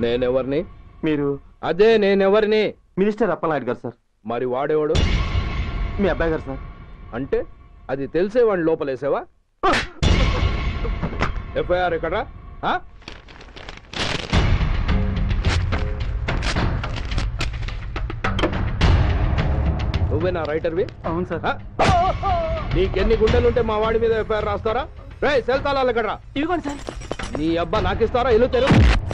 నేనెవరిని మీరు అదే నేనెవరిని మినిస్టర్ అప్పలనాయుడు గారు సార్ మరి వాడేవాడు మీ అబ్బాయి గారు సార్ అంటే అది తెలిసే వాడిని లోపలేసావా ఎఫ్ఐఆర్ ఎక్కడా ఆ? నువ్వేనా రైటర్వి అవును సార్ ఆ? నీకెన్ని గుండెలుంటే మా వాడి మీద ఎఫ్ఐఆర్ రాస్తారా రే సెల్ తాళాలు ఎక్కడ్రా ఇదిగోండి సార్ నీ అబ్బా నాకిస్తారా ఇల్లు తెరు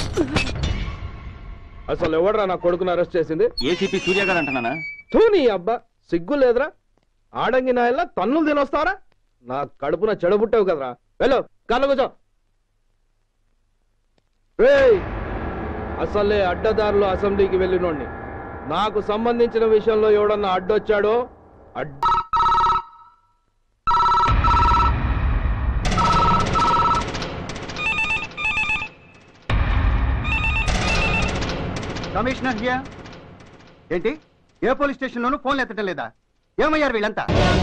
అసలు ఎవడరా నా కొడుకుని అరెస్ట్ చేసింది ఏసీపీ సూర్య గారు అంటున్నానా తూ నీ అబ్బా సిగ్గు లేదురా ఆడంగి నాయల్లా తన్నులు తినొస్తారా నా కడుపున చెడబుట్టావు కదరా వెళ్ళు కళ్ళు కూర్చో రేయ్ అసలే అడ్డదారులు అసెంబ్లీకి వెళ్ళినోడిని నాకు సంబంధించిన విషయంలో ఎవడన్నా అడ్డొచ్చాడో అడ్ కమిషనర్ హియర్ ఏంటి ఏ పోలీస్ స్టేషన్లోనూ ఫోన్లు ఎత్తడం లేదా ఏమయ్యారు వీళ్ళంతా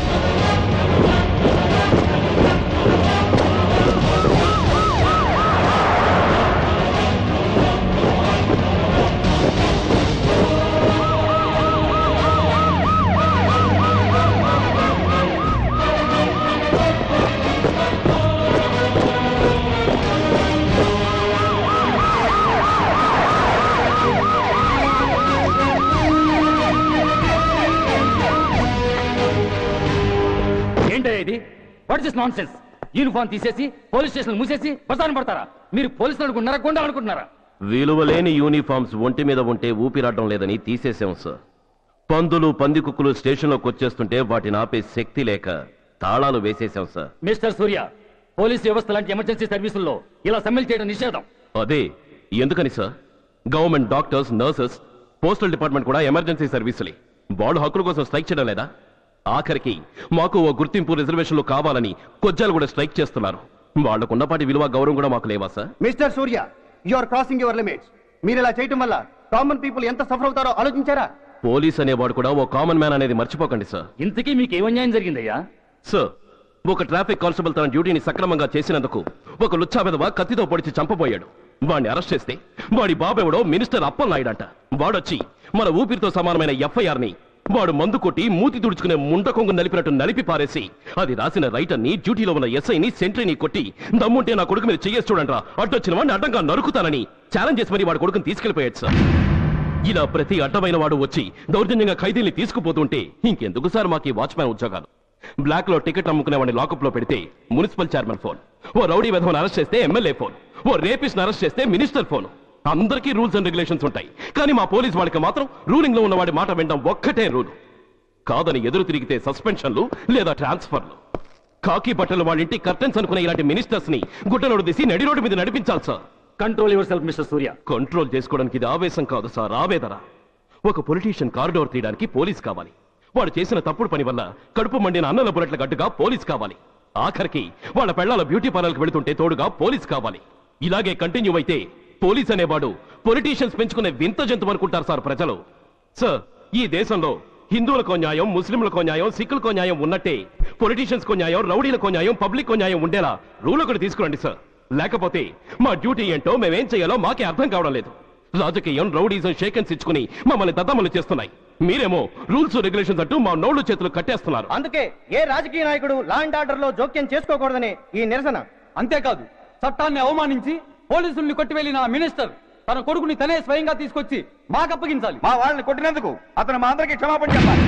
ఏంటయ్యా ఇది what is nonsense uniform తీసేసి పోలీస్ స్టేషన్ మూసేసి బసాన పడతారా మీరు పోలీసులు అనుకుంటున్నారా గుండా అనుకుంటున్నారా విలువలేని యూనిఫామ్స్ ఒంటి మీద ఉంటే ఊపిరాడడం లేదని తీసేసాం సార్ పందులు పందికుక్కులు స్టేషన్లోకి వచ్చేస్తుంటే వాటిని ఆపే శక్తి లేక తాళాలు వేసేసాం సార్ మిస్టర్ సూర్య పోలీస్ వ్యవస్థ లాంటి ఎమర్జెన్సీ సర్వీసుల్లో ఇలా సమ్మెలు చేయడం నిషేధం అదే ఎందుకని sir government doctors nurses postal department కూడా ఎమర్జెన్సీ సర్వీసులే వాళ్ళు హక్కుల కోసం స్ట్రైక్ చేయడం లేదా ఆఖరికి మాకు ఓ గుర్తింపు రిజర్వేషన్లు కావాలని కొజ్జాలు కూడా స్ట్రైక్ చేస్తున్నారు వాళ్ళకున్నపాటి విలువ గౌరవం కూడా మాకు లేవా sir mister Surya you are crossing your limits మీరు ఇలా చేయటం వల్ల కామన్ పీపుల్ ఎంత సఫర్ అవుతారో ఆలోచించారా పోలీస్ అనేవాడు కూడా ఓ కామన్ మ్యాన్ అనేది మర్చిపోకండి సార్ ఇంతకీ మీకు ఏం అన్యాయం జరిగిందయ్యా సార్ ఒక ట్రాఫిక్ కానిస్టేబుల్ తన డ్యూటీని సక్రమంగా చేసినందుకు ఒక లుచ్చా విధవ కత్తితో పొడిచి చంపబోయాడు వాడిని అరెస్ట్ చేస్తే వాడి బాబెవడో మినిస్టర్ అప్పలనాయుడంట వాడొచ్చి మన ఊపిరితో సమానమైన ఎఫ్ఐఆర్ ని వాడు మందు కొట్టి మూతి తుడుచుకునే ముండ కొంగు నలిపినట్టు నలిపి పారేసి అది రాసిన రైటర్ని డ్యూటీలో ఉన్న ఎస్ఐని సెంట్రీని కొట్టి దమ్ముంటే నా కొడుకు మీద చెయ్యేసి చూడంట్రా అడ్డొచ్చిన వాడిని అడ్డంగా నరుకుతానని ఛాలెంజ్ చేసి మరి వాడి కొడుకుని తీసుకెళ్లిపోయాడు సార్ ఇలా ప్రతి అడ్డమైన వాడు వచ్చి దౌర్జన్యంగా ఖైదీల్ని తీసుకుపోతుంటే ఇంకెందుకు సార్ మాకు ఈ వాచ్మ్యాన్ ఉద్యోగాలు బ్లాక్ లో టికెట్ అమ్ముకునే వాడిని లాకప్ లో పెడితే మున్సిపల్ చైర్మన్ ఫోన్ ఓ రౌడీ విధవను అరెస్ట్ చేస్తే ఎమ్మెల్యే ఫోన్ ఓ రేపిస్ట్ అరెస్ట్ చేస్తే మినిస్టర్ ఫోన్ అందరికీ రూల్స్ అండ్ రెగ్యులేషన్స్ ఉంటాయి కానీ మా పోలీస్ వాళ్ళకి మాత్రం రూలింగ్ లో ఉన్న వాడి మాట వినడం ఒక్కటే రూల్ కాదని ఎదురు తిరిగితే సస్పెన్షన్లు లేదా ట్రాన్స్ఫర్లు కాకి బట్టలు వాళ్ళ ఇంటి కర్టెన్స్ అనుకునే ఇలాంటి మినిస్టర్స్ ని గుడ్డలోడు తీసి నడి రోడ్డు మీద నడిపించాలి sir control yourself mister Surya control చేసుకోవడానికి ఇది ఆవేశం కాదు సార్ ఆవేదన ఒక పొలిటీషియన్ కారిడోర్ తీయడానికి పోలీస్ కావాలి వాడు చేసిన తప్పుడు పని వల్ల కడుపు మండిన అన్నల బురట్ల గట్టుగా పోలీస్ కావాలి ఆఖరికి వాళ్ళ పెళ్లాల బ్యూటీ పార్లర్కి వెళుతుంటే తోడుగా పోలీస్ కావాలి ఇలాగే కంటిన్యూ అయితే పోలీస్ అనేవాడు పొలిటీషియన్స్ పెంచుకునే వింత జంతువు అనుకుంటారు సార్ ప్రజలు సార్ ఈ దేశంలో హిందువులకో న్యాయం ముస్లింలకో న్యాయం సిక్కులకో న్యాయం ఉన్నట్టే పొలిటీషియన్స్ కో న్యాయం రౌడీలకో న్యాయం పబ్లిక్ కో న్యాయం ఉండేలా రూల్ ఒకటి తీసుకురండి సార్ లేకపోతే మా డ్యూటీ ఏంటో మేమేం చేయాలో మాకే అర్థం కావడం లేదు రాజకీయం రౌడీజం షేకెన్స్ ఇచ్చుకుని మమ్మల్ని దద్దమలు చేస్తున్నాయి మీరేమో రూల్స్ రెగ్యులేషన్స్ అంటూ మా నోళ్లు చేతులు కట్టేస్తున్నారు అందుకే ఏ రాజకీయ నాయకుడు లా అండ్ ఆర్డర్ లో జోక్యం చేసుకోకూడదని ఈ నిరసన అంతేకాదు చట్టాన్ని అవమానించి పోలీసుల్ని కొట్టివెళ్లిన ఆ మినిస్టర్ తన కొడుకుని తనే స్వయంగా తీసుకొచ్చి మాకు అప్పగించాలి మా వాళ్ళని కొట్టినందుకు అతను మా అందరికి క్షమాపణ చెప్పాలి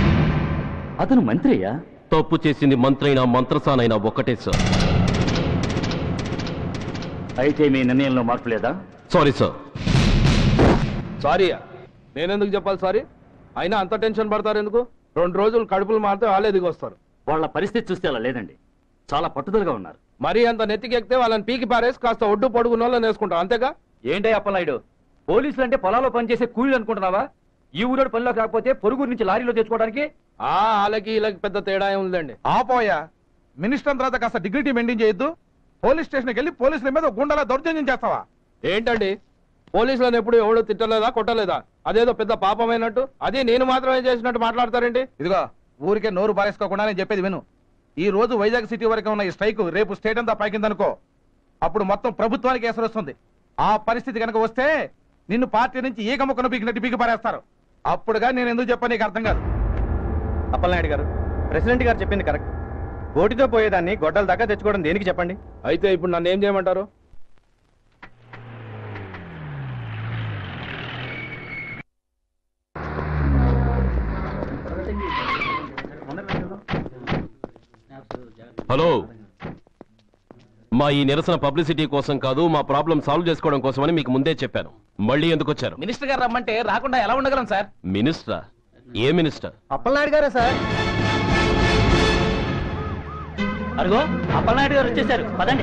అతను మంత్రి అయ్యా తప్పు చేసింది మంత్రైనా మంత్రసానైనా ఒకటే సార్ అయితే మీ నిర్ణయంలో మార్పు లేదా సారీ సార్ సారీ నేనెందుకు చెప్పాలి సారీ అయినా అంత టెన్షన్ పడతారు ఎందుకు రెండు రోజులు కడుపులు మారితే వాళ్ళే దిగొస్తారు వాళ్ళ పరిస్థితి చూస్తే అలా లేదండి చాలా పట్టుదలగా ఉన్నారు మరీ అంత నెత్తికెక్కితే వాళ్ళని పీకి పారేసి కాస్త ఒడ్డు పొడుగున్న వాళ్ళని వేసుకుంటాం అంతేగా ఏంటే అప్పలనాయుడు పోలీసులు అంటే పొలాల్లో పనిచేసే కూలీలు అనుకుంటున్నావా ఈ ఊరోడు పనిలోకి రాకపోతే పొరుగురు నుంచి లారీలో తెచ్చుకోవడానికి ఆ వాళ్ళకి వీళ్ళకి పెద్ద తేడా ఏం ఉందండి ఆపోయా మినిస్టర్ తర్వాత కాస్త డిగ్నిటీ మెయింటైన్ చేయొద్దు పోలీస్ స్టేషన్కి వెళ్ళి పోలీసుల మీద గుండెలా దౌర్జన్యం చేస్తావా ఏంటండి పోలీసులను ఎప్పుడు ఎవడు తిట్టలేదా కొట్టలేదా అదేదో పెద్ద పాపమైనట్టు అది నేను మాత్రమే చేసినట్టు మాట్లాడతారేంటి ఇదిగో ఊరికే నోరు బారేసుకోకుండా నేను చెప్పేది విను ఈ రోజు వైజాగ్ సిటీ వరకు ఉన్న ఈ స్ట్రైక్ రేపు స్టేట్ అంతా పైకిందనుకో అప్పుడు మొత్తం ప్రభుత్వానికి ఎసరు వస్తుంది ఆ పరిస్థితి కనుక వస్తే నిన్ను పార్టీ నుంచి ఈగ ముక్కను పీకినట్టు పీకి పారేస్తారు అప్పుడుగా నేను ఎందుకు చెప్పా నీకు అర్థం కాదు అప్పలనాయుడు గారు ప్రెసిడెంట్ గారు చెప్పింది కరెక్ట్ ఓటితో పోయేదాన్ని గొడ్డల దాకా తెచ్చుకోవడం దేనికి చెప్పండి అయితే ఇప్పుడు నన్ను ఏం చేయమంటారు హలో మా ఈ నిరసన పబ్లిసిటీ కోసం కాదు మా ప్రాబ్లం సాల్వ్ చేసుకోవడం కోసమని మీకు ముందే చెప్పాను మళ్ళీ ఎందుకు వచ్చారు మినిస్టర్ గారు రమ్మంటే రాకుండా ఎలా ఉండగలం సార్ మినిస్టరా ఏ మినిస్టర్ అప్పలనాయుడు గారా సార్ అరుగో అప్పలనాయుడు గారు వచ్చేసారు పదండి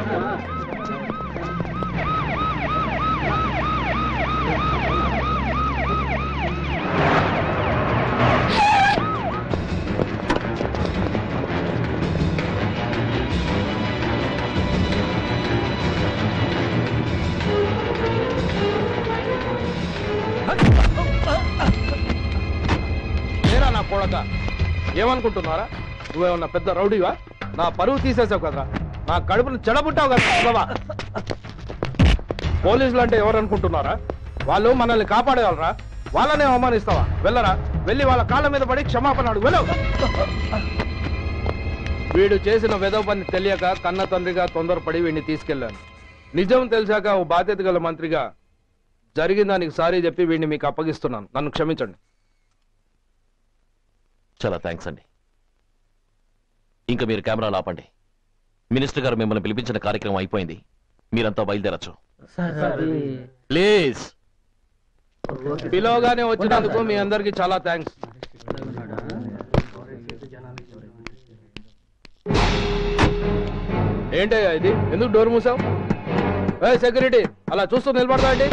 నేరా నా కొడక ఏమనుకుంటున్నారా నువ్వేమన్నా పెద్ద రౌడీవా నా పరువు తీసేసావు కదరా నా కడుపును చెడబుట్టావు కదా చదవా పోలీసులు అంటే ఎవరు అనుకుంటున్నారా వాళ్ళు మనల్ని కాపాడేవాళ్ళరా వాళ్ళనే అవమానిస్తావా వెళ్ళరా వెళ్ళి వాళ్ళ కాళ్ళ మీద పడి క్షమాపణ అడుగు వెళ్ళవు వీడు చేసిన వెదవ పని తెలియక కన్న తండ్రిగా తొందరపడి వీడిని తీసుకెళ్లాను నిజం తెలిసాక ఓ బాధ్యత గల మంత్రిగా జరిగిన దానికి సారీ చెప్పి వీడిని మీకు అప్పగిస్తున్నాను నన్ను క్షమించండి చాలా థ్యాంక్స్ అండి ఇంకా మీరు కెమెరాలు ఆపండి మినిస్టర్ గారు మిమ్మల్ని పిలిపించిన కార్యక్రమం అయిపోయింది మీరంతా బయలుదేరచ్చు ప్లీజ్ పిలవగానే వచ్చినందుకు మీ అందరికి చాలా థ్యాంక్స్ ఏంటయ్యా ఇది ఎందుకు డోర్ మూసావు ఏ సెక్యూరిటీ అలా చూస్తూ నిలబడతా అండి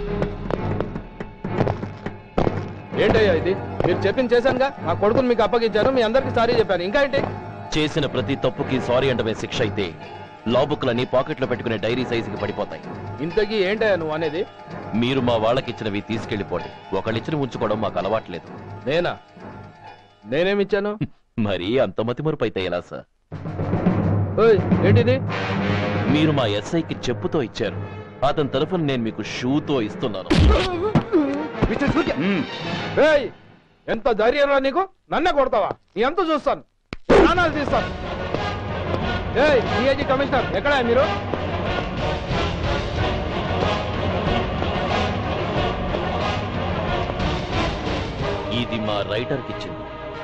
ఏంటయ్యా ఇది మీరు చెప్పింది చేశానుగా నా కొడుకుని మీకు అప్పగించాను మీ అందరికి సారీ చెప్పాను ఇంకా ఏంటి చేసిన ప్రతి తప్పుకి సారీ అంటమే శిక్ష అయితే లా బుక్లన్నీ పాకెట్లో పెట్టుకునే డైరీ సైజుకి పడిపోతాయి ఇంతకీ ఏంటయ్యా నువ్వు అనేది మీరు మా వాళ్ళకిచ్చినవి తీసుకెళ్లిపోండి ఒకళ్ళిచ్చిన ఉంచుకోవడం మాకు అలవాట్లేదు నేనా నేనేమిచ్చాను మరి అంత మతిమరుపు అయితే ఎలా సార్ ఓయ్ ఏంటిది మీరు మా ఎస్ఐకి చెప్పుతో ఇచ్చారు అతని తరఫున నేను మీకు షూతో ఇస్తున్నాను మిస్టర్ సూర్య ఏయ్ ఎంత ధైర్యం రా నీకు నన్నే కొడతావా నీ ఎంత చూస్తాను ప్రాణాలు తీస్తాను ఏయ్ సిఐజీ కమిషనర్ ఎక్కడా మీరు ఇది మా రైటర్కి ఇచ్చింది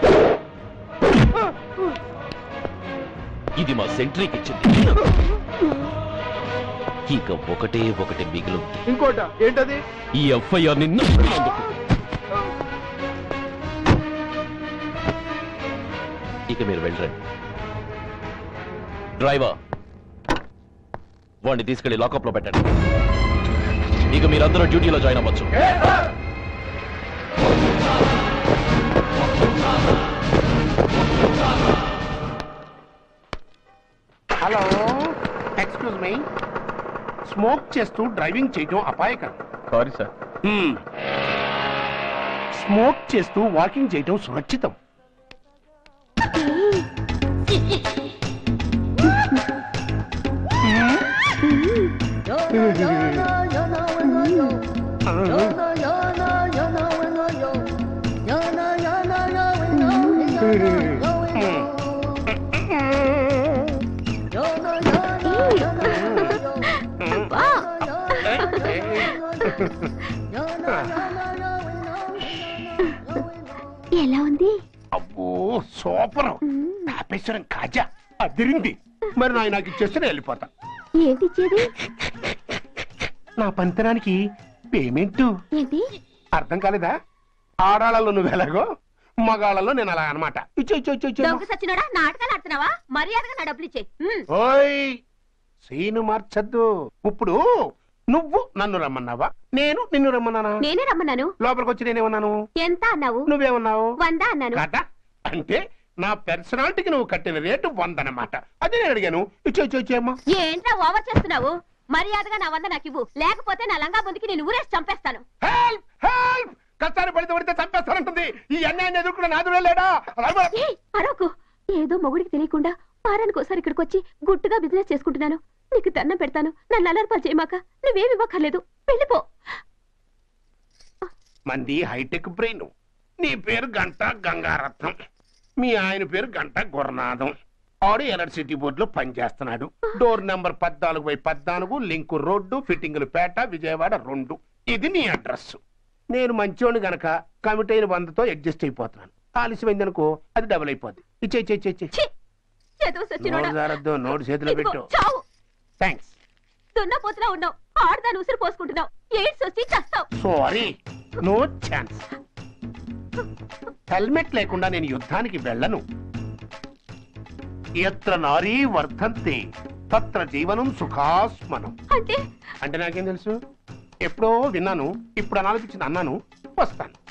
ఇది మా సెంట్రీకి ఇచ్చింది ఇక ఒకటే ఒకటి మిగిలి ఇంకోట ఏంటది ఈ ఎఫ్ఐఆర్ నిన్ను నమ్మినందుకు. ఇక మీరు వెళ్ళరండి డ్రైవర్ వాడిని తీసుకెళ్లి లాకప్ లో పెట్టండి ఇక మీరందరూ డ్యూటీలో జాయిన్ అవ్వచ్చు హలో ఎక్స్క్యూజ్ మీ స్మోక్ చేస్తూ డ్రైవింగ్ చేయడం అపాయకరం సారీ సార్ స్మోక్ చేస్తూ వాకింగ్ చేయడం సురక్షితం ఎలా ఉంది అబ్బో సూపర్ తాపేశ్వరం కాజా అదిరింది మరి నాయన నాకు ఇచ్చేస్తే నేను వెళ్ళిపోతా ఏంటి ఇచ్చేది నా పంతనానికి పేమెంట్ ఏంటి అర్థం కాలేదా ఆడాళ్ళలో నువ్వు ఎలాగో మగాళ్ళలో నేను అలా అనమాట ఇచ్చే ఇచ్చే ఇచ్చే ఇచ్చే దొంగ సచ్చినోడా నాటకాలు ఆడుతున్నావా మర్యాదగా నా డబ్బులు ఇచ్చే ఓయ్ సీను మార్చద్దు ఇప్పుడు నువ్వు నన్ను రమ్మన్నావా నేను నిన్ను రమ్మన్నానా నేనే రమ్మన్నాను లోపలికి వచ్చి నేనేమన్నాను ఎంత అన్నావు నువ్వేమన్నావు వంద అన్నాను కదా అంటే నా పర్సనాలిటీకి నువ్వు కట్టిన రేటు వందనమాట అదే నేను అడిగాను ఇచ్చే ఇచ్చే ఇచ్చేమ్మా ఏంట్రా ఓవర్ చేస్తున్నావు మర్యాదగా నా వంద నాకు ఇవ్వు లేకపోతే నా లంగా ముందుకి నేను ఊరేసి చంపేస్తాను హెల్ప్ హెల్ప్ కష్టాన్ని పడితే పడితే చంపేస్తానంటుంది ఈ అన్యాయాన్ని ఎదుర్కొన్న నాదుడే లేడా ఏయ్, అరవకు ఏదో మొగుడికి తెలియకుండా వారానికి ఒకసారి ఇక్కడికి వచ్చి గుట్టుగా బిజినెస్ చేసుకుంటున్నాను నీకు దండం పెడతాను నన్ను అలర్పాలు చేయమాక నువ్వేమి ఇవ్వక్కర్లేదు వెళ్ళిపో మంది హైటెక్ బ్రెయిన్ నీ పేరు గంట గంగారత్నం మీ ఆయన పేరు గంట గురనాథం ఆడు ఎలక్ట్రిసిటీ బోర్డులో పనిచేస్తున్నాడు డోర్ నెంబర్ పద్నాలుగు బై పద్నాలుగు లింకు రోడ్డు ఫిట్టింగులు పేట విజయవాడ రెండు ఇది నీ అడ్రస్ నేను మంచోని గనక కమిట్ అయిన వందతో అడ్జస్ట్ అయిపోతున్నాను ఆలస్యమైందనుకో అది డబుల్ అయిపోద్ది ఇచ్చే ఇచ్చే ఇచ్చే ఇచ్చే ఛీ! చదువు సచ్చినోడా. నోరు జారద్దు నోటు చేతిలో ఇదిగో, పెట్టు చావు థ్యాంక్స్ దున్నపోతులా ఉన్నావు ఆడదాని ఉసురు పోసుకుంటున్నావు ఎయిడ్స్ వచ్చి చస్తావు సారీ నో ఛాన్స్ హెల్మెట్ లేకుండా నేను యుద్ధానికి వెళ్ళను ఎత్ర నారీ వర్ధంతే తత్ర జీవనం సుఖాస్మనం అంటే అంటే నాకేం తెలుసు ఎప్పుడో విన్నాను ఇప్పుడు అనాలనిపించింది అన్నాను వస్తాను